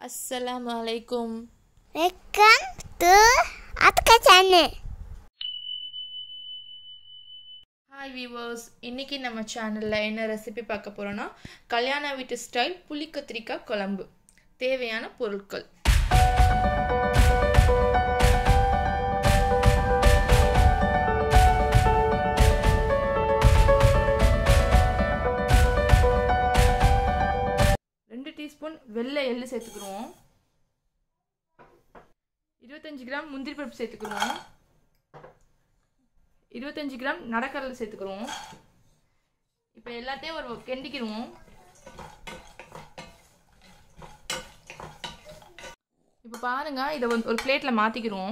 அஸ்ஸலாமு அலைக்கும் welcome to Athukka channel hi viewers இன்னைக்கு நம்ம சேனலில் என்ன ரெசிபி பார்க்க போகிறோன்னா கல்யாண வீட்டு ஸ்டைல் புளி கத்திரிக்காய் குழம்பு தேவையான பொருட்கள் ரெண்டு டீஸ்பூன் வெள்ளை எள்ளு சேர்த்துக்கிறோம் இருபத்தஞ்சி கிராம் முந்திரி பருப்பு சேர்த்துக்கிறோம் இருபத்தஞ்சி கிராம் நடக்கடலை சேர்த்துக்கிறோம் இப்போ எல்லாத்தையும் ஒரு கிண்டிக்கிடுவோம் இப்போ பாருங்க இதை வந்து ஒரு பிளேட்டில் மாற்றிக்கிறோம்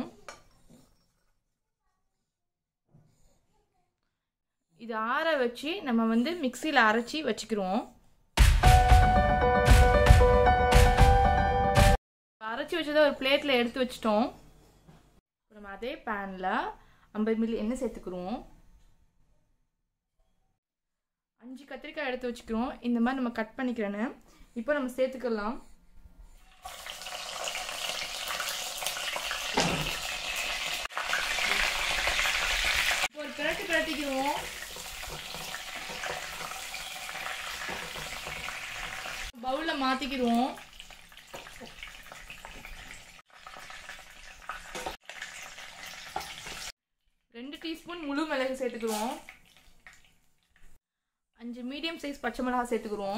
இது ஆற வச்சு நம்ம வந்து மிக்சியில் அரைச்சி வச்சுக்கிறோம் அரைச்சி வச்சதை ஒரு பிளேட்டில் எடுத்து வச்சிட்டோம் நம்ம அதே பேனில் ஐம்பது மில்லி எண்ணெய் சேர்த்துக்கிறோம் அஞ்சு கத்திரிக்காய் எடுத்து வச்சுக்கிறோம் இந்த மாதிரி நம்ம கட் பண்ணிக்கிறேன்னு இப்போ நம்ம சேர்த்துக்கலாம் இப்போ ஒரு பிரட்டு பிரட்டிக்குவோம் பவுலில் மாற்றிக்கிடுவோம் ரெண்டு டீஸ்பூன் முழு மிளகு சேர்த்துக்கிறோம் அஞ்சு மீடியம் சைஸ் பச்சை மிளகா சேர்த்துக்கிறோம்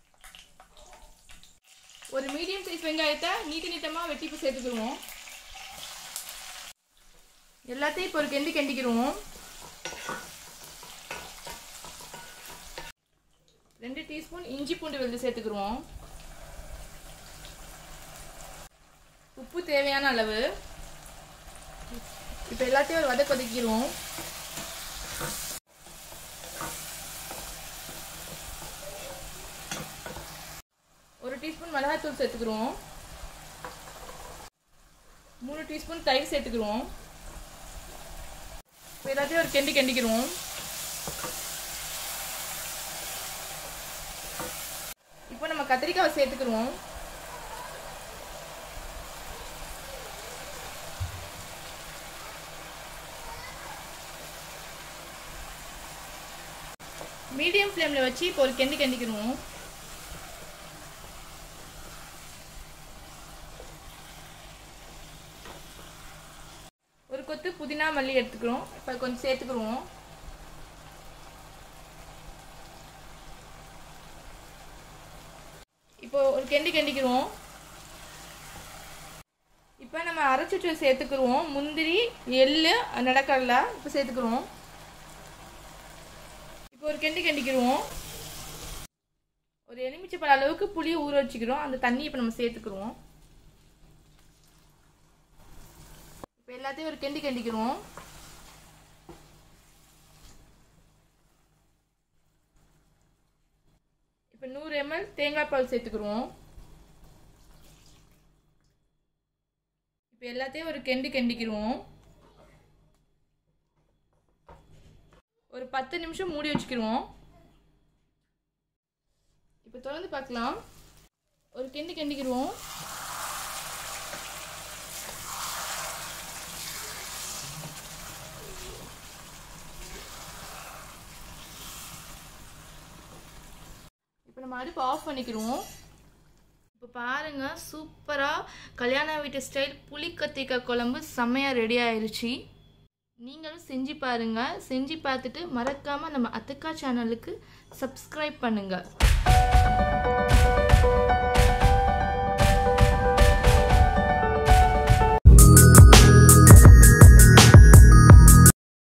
ஒரு மீடியம் சைஸ் வெங்காயத்தை நீட்டு நீட்டமாக வெட்டி இப்போ சேர்த்துக்கிறோம் எல்லாத்தையும் இப்போ ஒரு கெண்டி கெண்டிக்கிறோம் ரெண்டு டீஸ்பூன் இஞ்சி பூண்டு விழுது சேர்த்துக்கிறோம் உப்பு தேவையான அளவு இப்போ எல்லாத்தையும் ஒரு வதக்க கொதிக்கிறோம் ஒரு டீஸ்பூன் மிளகாத்தூள் சேர்த்துக்கிறோம் மூணு டீஸ்பூன் தயிர் சேர்த்துக்கிறோம் இப்போ எல்லாத்தையும் ஒரு கெண்டி கெண்டிக்கிறோம் இப்போ நம்ம கத்திரிக்காவை சேர்த்துக்கிறோம் மீடியம் ஃப்ளேமில் வச்சு இப்போ ஒரு கெண்டி கெண்டிக்கணும் ஒரு கொத்து புதினா மல்லி எடுத்துக்கிறோம் இப்போ கொஞ்சம் சேர்த்துக்கிறோம் இப்போ ஒரு கெண்டி கெண்டிக்கிறோம் இப்போ நம்ம அரைச்சிட்டு சேர்த்துக்கிறோம் முந்திரி எள்ளு நடக்கடலை இப்போ சேர்த்துக்கிறோம் இப்போ ஒரு கெண்டி கெண்டிக்கிறோம் ஒரு எலுமிச்சை பழ அளவுக்கு புளியை ஊற வச்சுக்கிறோம் அந்த தண்ணி இப்போ நம்ம சேர்த்துக்கிறோம் இப்போ எல்லாத்தையும் ஒரு கெண்டி கெண்டிக்கிறோம் இப்போ நூறு எம்எல் தேங்காய் பால் சேர்த்துக்கிறோம் இப்போ எல்லாத்தையும் ஒரு கெண்டு கெண்டிக்கிறோம் ஒரு பத்து நிமிஷம் மூடி வச்சுக்கிடுவோம் இப்போ தொடர்ந்து பார்க்கலாம் ஒரு கிண்டி கிண்டிக்கிடுவோம் இப்போ நம்ம அடுப்பு ஆஃப் பண்ணிக்கிடுவோம் இப்போ பாருங்க சூப்பராக கல்யாண வீட்டு ஸ்டைல் புளிக்கத்திரிக்காய் குழம்பு செம்மையாக ரெடி ஆயிருச்சு நீங்களும் செஞ்சு பாருங்கள் செஞ்சு பார்த்துட்டு மறக்காமல் நம்ம அத்துக்கா சேனலுக்கு சப்ஸ்கிரைப் பண்ணுங்கள்